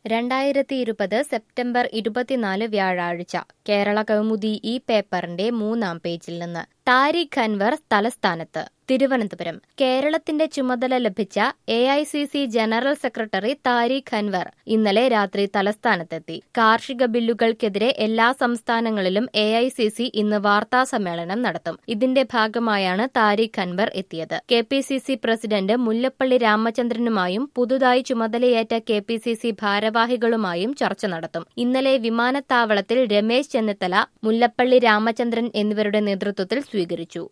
രണ്ടായിരത്തി ഇരുപത് സെപ്റ്റംബർ ഇരുപത്തിനാല് വ്യാഴാഴ്ച കേരള കൗമുദി ഈ പേപ്പറിന്റെ മൂന്നാം പേജിൽ നിന്ന് താരിഖ് അൻവർ തലസ്ഥാനത്ത് തിരുവനന്തപുരം കേരളത്തിന്റെ ചുമതല ലഭിച്ച A I C C general secretary Tariq Anwar ഇന്നലെ രാത്രി തലസ്ഥാനത്തെത്തി കാർഷിക ബില്ലുകൾക്കെതിരെ എല്ലാ സംസ്ഥാനങ്ങളിലും എ ഐ സി സി ഇന്ന് വാർത്താ സമ്മേളനം നടത്തും ഇതിന്റെ ഭാഗമായാണ് താരിഖ് അൻവർ എത്തിയത് K P C C president Mullappally രാമചന്ദ്രനുമായും പുതുതായി ചുമതലയേറ്റ കെ പി സി സി ഭാരവാഹികളുമായും ചർച്ച നടത്തും ഇന്നലെ വിമാനത്താവളത്തിൽ രമേശ് ചെന്നിത്തല മുല്ലപ്പള്ളി രാമചന്ദ്രൻ എന്നിവരുടെ നേതൃത്വത്തിൽ സ്വീകരിച്ചു